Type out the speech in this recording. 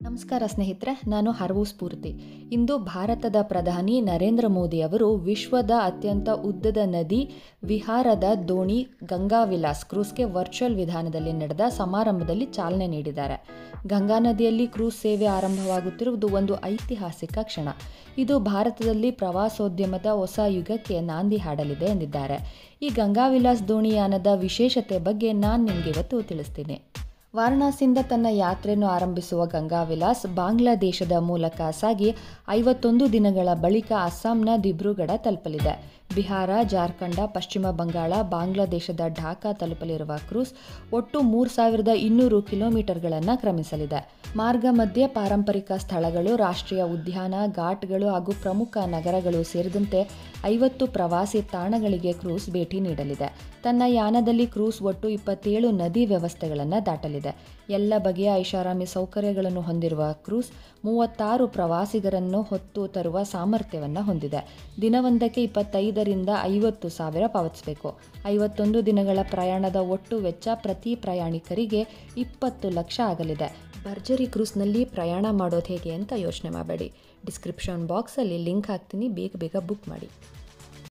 ನಮಸ್ಕಾರ ಸ್ನೇಹಿತರೆ ನಾನು ಹರವು ಸ್ಫೂರ್ತಿ ಇಂದು ಭಾರತದ ಪ್ರಧಾನಿ ನರೇಂದ್ರ ಮೋದಿ ಅವರು ವಿಶ್ವದ ಅತ್ಯಂತ ಉದ್ದದ ನದಿ ವಿಹಾರದ ದೋಣಿ ಗಂಗಾ ವಿಲಾಸ್ ಕ್ರೂಸ್ಗೆ ವರ್ಚುವಲ್ ವಿಧಾನದಲ್ಲಿ ನಡೆದ ಸಮಾರಂಭದಲ್ಲಿ ಚಾಲನೆ ನೀಡಿದ್ದಾರೆ ಗಂಗಾ ನದಿಯಲ್ಲಿ ಕ್ರೂಸ್ ಸೇವೆ ಆರಂಭವಾಗುತ್ತಿರುವುದು ಒಂದು ಐತಿಹಾಸಿಕ ಕ್ಷಣ ಇದು ಭಾರತದಲ್ಲಿ ಪ್ರವಾಸೋದ್ಯಮದ ಹೊಸ ಯುಗಕ್ಕೆ ನಾಂದಿ ಹಾಡಲಿದೆ ಎಂದಿದ್ದಾರೆ ಈ ಗಂಗಾ ವಿಲಾಸ್ ದೋಣಿಯಾನದ ವಿಶೇಷತೆ ಬಗ್ಗೆ ನಾನು ನಿಮಗೆ ಇವತ್ತು ತಿಳಿಸ್ತೀನಿ ವಾರಣಾಸಿಯಿಂದ ತನ್ನ ಯಾತ್ರೆಯನ್ನು ಆರಂಭಿಸುವ ಗಂಗಾ ವಿಲಾಸ್ ಬಾಂಗ್ಲಾದೇಶದ ಮೂಲಕ ಸಾಗಿ ಐವತ್ತೊಂದು ದಿನಗಳ ಬಳಿಕ ಅಸ್ಸಾಂನ ದಿಬ್ರುಗಢ ತಲುಪಲಿದೆ ಬಿಹಾರ ಜಾರ್ಖಂಡ ಪಶ್ಚಿಮ ಬಂಗಾಳ ಬಾಂಗ್ಲಾದೇಶದ ಢಾಕಾ ತಲುಪಲಿರುವ ಕ್ರೂಸ್ ಒಟ್ಟು ಮೂರು ಸಾವಿರದ ಇನ್ನೂರು ಕಿಲೋಮೀಟರ್ಗಳನ್ನು ಕ್ರಮಿಸಲಿದೆ ಮಾರ್ಗ ಮಧ್ಯೆ ಪಾರಂಪರಿಕ ಸ್ಥಳಗಳು ರಾಷ್ಟ್ರೀಯ ಉದ್ಯಾನ ಘಾಟ್ಗಳು ಹಾಗೂ ಪ್ರಮುಖ ನಗರಗಳು ಸೇರಿದಂತೆ ಐವತ್ತು ಪ್ರವಾಸಿ ತಾಣಗಳಿಗೆ ಕ್ರೂಸ್ ಭೇಟಿ ನೀಡಲಿದೆ ತನ್ನ ಯಾನದಲ್ಲಿ ಕ್ರೂಸ್ ಒಟ್ಟು ಇಪ್ಪತ್ತೇಳು ನದಿ ವ್ಯವಸ್ಥೆಗಳನ್ನು ದಾಟಲಿದೆ ಎಲ್ಲ ಬಗೆಯ ಐಷಾರಾಮಿ ಸೌಕರ್ಯಗಳನ್ನು ಹೊಂದಿರುವ ಕ್ರೂಸ್ ಮೂವತ್ತಾರು ಪ್ರವಾಸಿಗರನ್ನು ಹೊತ್ತು ತರುವ ಸಾಮರ್ಥ್ಯವನ್ನು ಹೊಂದಿದೆ ದಿನವೊಂದಕ್ಕೆ ಇಪ್ಪತ್ತೈದರಿಂದ ಐವತ್ತು ಸಾವಿರ ಪಾವತಿಸಬೇಕು ಐವತ್ತೊಂದು ದಿನಗಳ ಪ್ರಯಾಣದ ಒಟ್ಟು ವೆಚ್ಚ ಪ್ರತಿ ಪ್ರಯಾಣಿಕರಿಗೆ ಇಪ್ಪತ್ತು ಲಕ್ಷ ಆಗಲಿದೆ ಭರ್ಜರಿ ಕ್ರೂಸ್ನಲ್ಲಿ ಪ್ರಯಾಣ ಮಾಡೋದು ಹೇಗೆ ಅಂತ ಯೋಚನೆ ಮಾಡಬೇಡಿ ಡಿಸ್ಕ್ರಿಪ್ಷನ್ ಬಾಕ್ಸಲ್ಲಿ ಲಿಂಕ್ ಹಾಕ್ತೀನಿ ಬೇಗ ಬೇಗ ಬುಕ್ ಮಾಡಿ